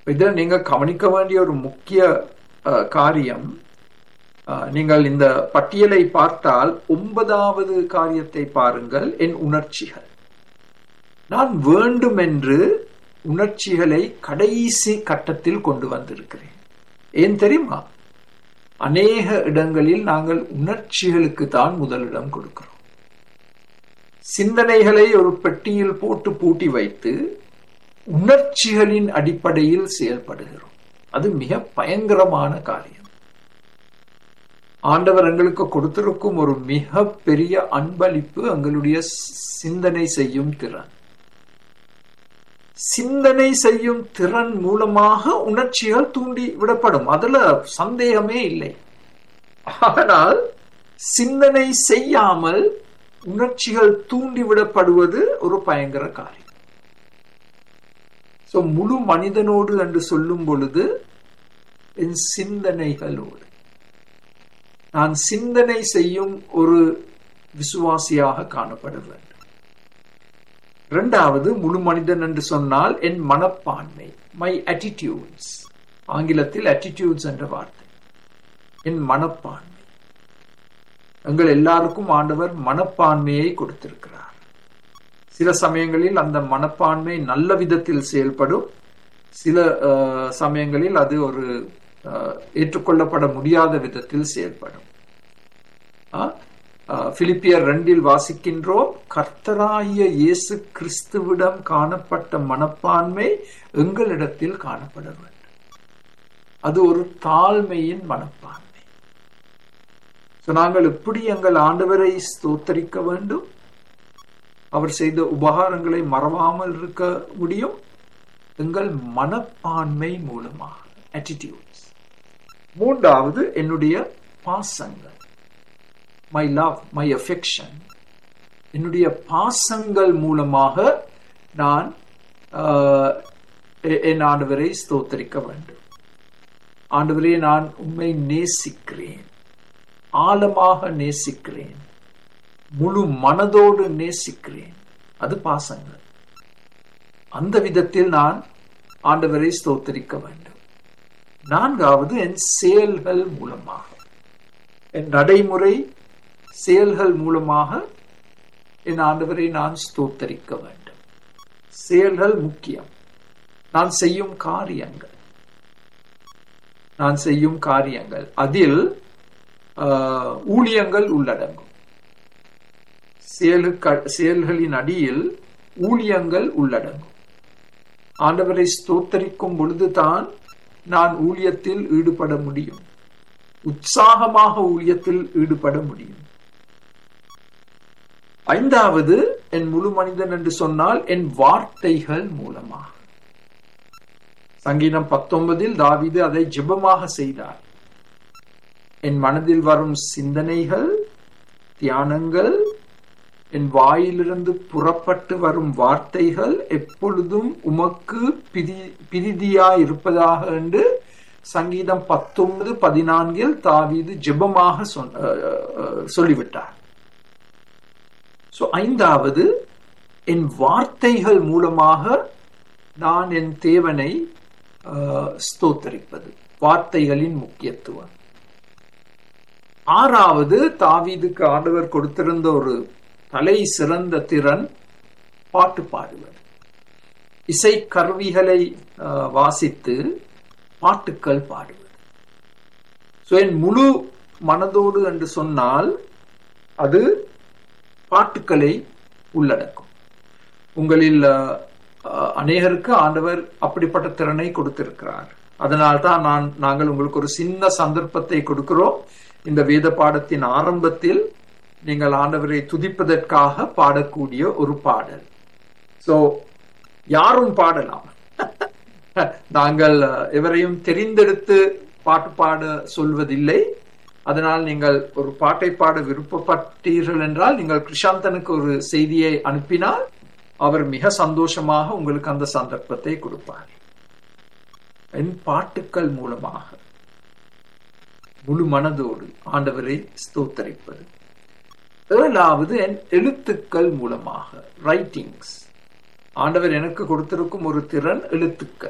இதில் நீங்க கவனிக்க வேண்டிய ஒரு முக்கிய அஹ், காரியம் அஹ், நீங்கள் இந்த பட்டியலை பார்த்தால் ஒன்பதாவது காரியத்தை பாருங்கள் என் உணர்ச்சிகள் நான் வேண்டுமென்று உணர்ச்சிகளை கடைசி கட்டத்தில் கொண்டு வந்திருக்கிறேன் ஏன் தெரியுமா அநேக இடங்களில் நாங்கள் உணர்ச்சிகளுக்கு தான் முதலிடம் கொடுக்கிறோம் சிந்தனைகளை ஒரு பெட்டியில் போட்டு பூட்டி வைத்து உணர்ச்சிகளின் அடிப்படையில் செயல்படுகிறோம் அது மிக பயங்கரமான காரியம் ஆண்டவர் எங்களுக்கு கொடுத்திருக்கும் ஒரு மிக பெரிய அன்பளிப்பு எங்களுடைய சிந்தனை செய்யும் திறன் சிந்தனை செய்யும் திறன் மூலமாக உணர்ச்சிகள் தூண்டி விடப்படும் அதுல சந்தேகமே இல்லை ஆனால் சிந்தனை செய்யாமல் உணர்ச்சிகள் தூண்டி விடப்படுவது ஒரு பயங்கர காரியம் சோ முழு மனிதனோடு என்று சொல்லும் பொழுது என் சிந்தனைகளோடு நான் சிந்தனை செய்யும் ஒரு விசுவாசியாக காணப்பட வேண்டும் இரண்டாவது முழு மனிதன் என்று சொன்னால் என் மனப்பான்மை மை attitudes ஆங்கிலத்தில் attitudes என்ற வார்த்தை என் மனப்பான்மை எங்கள் எல்லாருக்கும் ஆண்டவர் மனப்பான்மையை கொடுத்திருக்கிறார் சில சமயங்களில் அந்த மனப்பான்மை நல்ல விதத்தில் செயல்படும் சில அஹ், சமயங்களில் அது ஒரு அஹ், ஏற்றுக்கொள்ளப்பட முடியாத விதத்தில் செயல்படும் ஆ? அஹ், பிலிப்பியர் ரெண்டில் வாசிக்கின்றோம் கர்த்தராகிய இயேசு கிறிஸ்துவிடம் காணப்பட்ட மனப்பான்மை எங்களிடத்தில் காணப்பட வேண்டும் அது ஒரு தாழ்மையின் மனப்பான்மை So, நாங்கள் எப்படி எங்கள் ஆண்டவரை ஸ்தோத்தரிக்க வேண்டும் அவர் செய்த உபகாரங்களை மறவாமல் இருக்க முடியும் எங்கள் மனப்பான்மை மூலமாக attitudes மூன்றாவது என்னுடைய பாசங்கள் மை லவ் மை affection என்னுடைய பாசங்கள் மூலமாக நான் ஆஹ், எ- என் ஆண்டவரை ஸ்தோத்தரிக்க வேண்டும் ஆண்டவரே நான் உண்மை நேசிக்கிறேன் ஆழமாக நேசிக்கிறேன் முழு மனதோடு நேசிக்கிறேன் அது பாசங்கள் அந்த விதத்தில் நான் ஆண்டவரை ஸ்தோத்தரிக்க வேண்டும் நான்காவது என் செயல்கள் மூலமாக என் நடைமுறை செயல்கள் மூலமாக என் ஆண்டவரை நான் ஸ்தோத்தரிக்க வேண்டும் செயல்கள் முக்கியம் நான் செய்யும் காரியங்கள் நான் செய்யும் காரியங்கள் அதில் ஆஹ், ஊழியங்கள் உள்ளடங்கும் செயலுக்க செயல்களின் அடியில் ஊழியங்கள் உள்ளடங்கும் ஆண்டவரை ஸ்தோத்தரிக்கும் பொழுதுதான் நான் ஊழியத்தில் ஈடுபட முடியும் உற்சாகமாக ஊழியத்தில் ஈடுபட முடியும் ஐந்தாவது என் முழு மனிதன் என்று சொன்னால் என் வார்த்தைகள் மூலமாக சங்கீதம் பத்தொன்பதில் தாவீது அதை ஜெபமாக செய்தார் என் மனதில் வரும் சிந்தனைகள் தியானங்கள் என் வாயிலிருந்து புறப்பட்டு வரும் வார்த்தைகள் எப்பொழுதும் உமக்கு பிரி பிரிதியா இருப்பதாக என்று சங்கீதம் பத்தொன்பது பதினான்கில் தாவீது ஜெபமாக சொன்ன அஹ், அஹ், சொல்லிவிட்டார் சோ ஐந்தாவது என் வார்த்தைகள் மூலமாக நான் என் தேவனை அஹ், ஸ்தோத்தரிப்பது வார்த்தைகளின் முக்கியத்துவம் ஆறாவது தாவீதுக்கு ஆண்டவர் கொடுத்திருந்த ஒரு தலை சிறந்த திறன் பாட்டு பாடுவது இசை கருவிகளை அஹ், வாசித்து பாட்டுக்கள் பாடுவது So, என் முழு மனதோடு என்று சொன்னால் அது பாட்டுக்களை உள்ளடக்கும் உங்களில் அஹ், அஹ், அநேகருக்கு ஆண்டவர் அப்படிப்பட்ட திறனை கொடுத்திருக்கிறார் அதனால்தான் நான் நாங்கள் உங்களுக்கு ஒரு சின்ன சந்தர்ப்பத்தை கொடுக்கிறோம் இந்த வேத பாடத்தின் ஆரம்பத்தில் நீங்கள் ஆண்டவரை துதிப்பதற்காக பாடக்கூடிய ஒரு பாடல் சோ யாரும் பாடலாம் நாங்கள் அஹ், எவரையும் தெரிந்தெடுத்து பாட்டு பாட சொல்வதில்லை அதனால் நீங்கள் ஒரு பாட்டை பாட விருப்பப்பட்டீர்கள் என்றால் நீங்கள் கிருஷாந்தனுக்கு ஒரு செய்தியை அனுப்பினால் அவர் மிக சந்தோஷமாக உங்களுக்கு அந்த சந்தர்ப்பத்தை கொடுப்பார் என் பாட்டுக்கள் மூலமாக முழு மனதோடு ஆண்டவரை ஸ்தோத்தரிப்பது ஏழாவது என் எழுத்துக்கள் மூலமாக ரைட்டிங்ஸ் ஆண்டவர் எனக்கு கொடுத்திருக்கும் ஒரு திறன் எழுத்துக்கள்